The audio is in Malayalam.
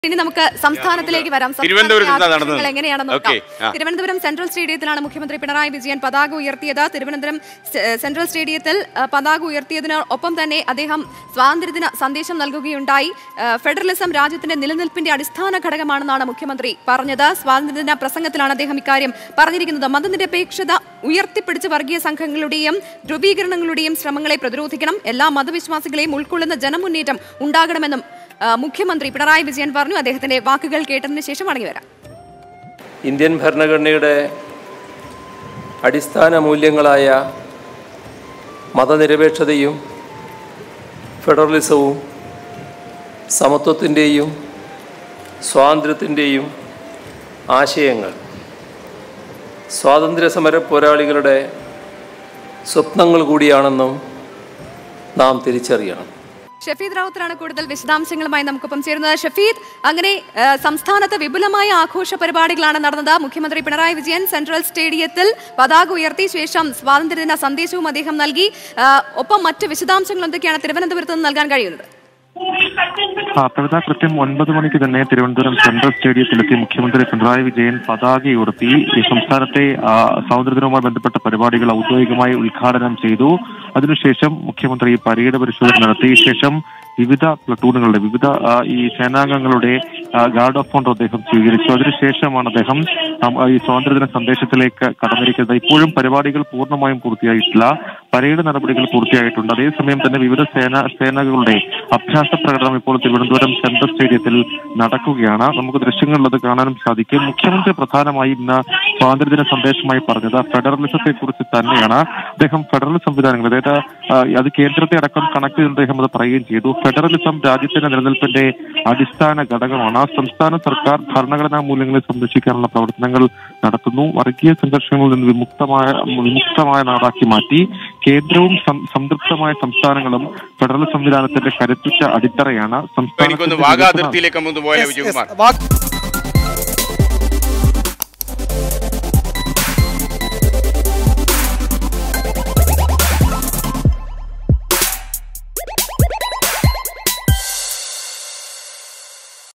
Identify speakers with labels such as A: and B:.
A: ഇനി നമുക്ക് സംസ്ഥാനത്തിലേക്ക് വരാം സംസ്ഥാനത്തെ
B: തിരുവനന്തപുരത്ത് എന്താ
A: ആഘോഷങ്ങൾ
B: നടന്നത്?
A: എങ്ങനെയാണെന്ന് നോക്കാം
B: ഓക്കേ, ആ.
A: തിരുവനന്തപുരം സെൻട്രൽ സ്റ്റേഡിയത്തിലാണ് മുഖ്യമന്ത്രി പിണറായി വിജയൻ പതാക ഉയർത്തിയത് തിരുവനന്തപുരം സെ- സെൻട്രൽ സ്റ്റേഡിയത്തിൽ ആ, പതാക ഉയർത്തിയതിന് ഒപ്പം തന്നെ അദ്ദേഹം സ്വാതന്ത്ര്യദിന സന്ദേശം നൽകുകയുണ്ടായി ആ, ഫെഡറലിസം രാജ്യത്തിന്റെ നിലനിൽപ്പിന്റെ അടിസ്ഥാന ഘടകമാണെന്നാണ് മുഖ്യമന്ത്രി പറഞ്ഞത് സ്വാതന്ത്ര്യദിന പ്രസംഗത്തിലാണ് അദ്ദേഹം ഇക്കാര്യം പറഞ്ഞിരിക്കുന്നത് മതനിരപേക്ഷത ഉയർത്തിപ്പിടിച്ച വർഗീയ സംഘങ്ങളുടെയും ധ്രുവീകരണങ്ങളുടെയും ശ്രമങ്ങളെ പ്രതിരോധിക്കണം എല്ലാ മതവിശ്വാസികളെയും ഉൾക്കൊള്ളുന്ന ജനമുന്നേറ്റം ഉണ്ടാകണമെന്നും ആ, മുഖ്യമന്ത്രി പിണറായി വിജയൻ പറഞ്ഞു അദ്ദേഹത്തിന്റെ വാക്കുകൾ കേട്ടതിന് ശേഷം മടങ്ങി വരാം
C: ഇന്ത്യൻ ഭരണഘടനയുടെ അടിസ്ഥാന മൂല്യങ്ങളായ മതനിരപേക്ഷതയും ഫെഡറലിസവും സമത്വത്തിൻ്റെയും സ്വാതന്ത്ര്യത്തിൻ്റെയും ആശയങ്ങൾ സ്വാതന്ത്ര്യ സമര പോരാളികളുടെ സ്വപ്നങ്ങൾ കൂടിയാണെന്നും നാം തിരിച്ചറിയണം
A: ഷഫീദ് റാവുത്തറാണ് കൂടുതൽ വിശദാംശങ്ങളുമായി നമുക്കൊപ്പം ചേരുന്നത് ഷഫീദ് അങ്ങനെ ആ, സംസ്ഥാനത്ത് വിപുലമായ ആഘോഷ പരിപാടികളാണ് നടന്നത് മുഖ്യമന്ത്രി പിണറായി വിജയൻ സെൻട്രൽ സ്റ്റേഡിയത്തിൽ പതാക ഉയർത്തി ശേഷം സ്വാതന്ത്ര്യദിന സന്ദേശവും അദ്ദേഹം നൽകി ആ, ഒപ്പം മറ്റ് വിശദാംശങ്ങൾ എന്തൊക്കെയാണ് തിരുവനന്തപുരത്ത് നിന്ന് നൽകാൻ കഴിയുന്നത്
D: ആ കവിത കൃത്യം ഒൻപത് മണിക്ക് തന്നെ തിരുവനന്തപുരം സെൻട്രൽ സ്റ്റേഡിയത്തിലെത്തി മുഖ്യമന്ത്രി പിണറായി വിജയൻ പതാക ഉയർത്തി ഈ സംസ്ഥാനത്തെ ആ, സ്വാതന്ത്ര്യദിനവുമായി ബന്ധപ്പെട്ട പരിപാടികൾ ഔദ്യോഗികമായി ഉദ്ഘാടനം ചെയ്തു അതിനുശേഷം മുഖ്യമന്ത്രി പരേഡ് പരിശോധന നടത്തി ശേഷം വിവിധ പ്ലട്ടൂണുകളുടെ വിവിധ ആ, ഈ സേനാംഗങ്ങളുടെ ആ, ഗാർഡ് ഓഫ് ഓണർ അദ്ദേഹം സ്വീകരിച്ചു അതിനുശേഷമാണ് അദ്ദേഹം ആം, ഈ സ്വാതന്ത്ര്യദിന സന്ദേശത്തിലേക്ക് കടന്നിരിക്കുന്നത് ഇപ്പോഴും പരിപാടികൾ പൂർണ്ണമായും പൂർത്തിയായിട്ടില്ല പരേഡ് നടപടികൾ പൂർത്തിയായിട്ടുണ്ട് അതേസമയം തന്നെ വിവിധ സേന സേനകളുടെ അഭ്യാസ പ്രകടനം ഇപ്പോൾ തിരുവനന്തപുരം സെൻട്രൽ സ്റ്റേഡിയത്തിൽ നടക്കുകയാണ് നമുക്ക് ദൃശ്യങ്ങളിൽ അത് കാണാനും സാധിക്കും മുഖ്യമന്ത്രി പ്രധാനമായും ഇന്ന് സ്വാതന്ത്ര്യദിന സന്ദേശമായി പറഞ്ഞത് ഫെഡറലിസത്തെ കുറിച്ച് തന്നെയാണ് അദ്ദേഹം ഫെഡറൽ സംവിധാനങ്ങൾ അതായത് ആ, അത് കേന്ദ്രത്തെ അടക്കം കണക്ട് ചെയ്ത് അദ്ദേഹം അത് പറയുകയും ചെയ്തു ഫെഡറലിസം രാജ്യത്തിന്റെ നിലനിൽപ്പിന്റെ അടിസ്ഥാന ഘടകമാണ് സംസ്ഥാന സർക്കാർ ഭരണഘടനാ മൂല്യങ്ങളെ സംരക്ഷിക്കാനുള്ള പ്രവർത്തനങ്ങൾ നടത്തുന്നു വർഗീയ സംഘർഷങ്ങളിൽ നിന്ന് വിമുക്തമായ വിമുക്തമായ നാടാക്കി മാറ്റി കേന്ദ്രവും സം- സംതൃപ്തമായ സംസ്ഥാനങ്ങളും ഫെഡറൽ സംവിധാനത്തിന്റെ കരുത്തുറ്റ അടിത്തറയാണ്
B: ഇപ്പൊ എനിക്കൊന്ന് വാഗാ അതിർത്തിയിലേക്ക് ഒന്ന് പോയാലോ വിജയകുമാർ
E: വാ-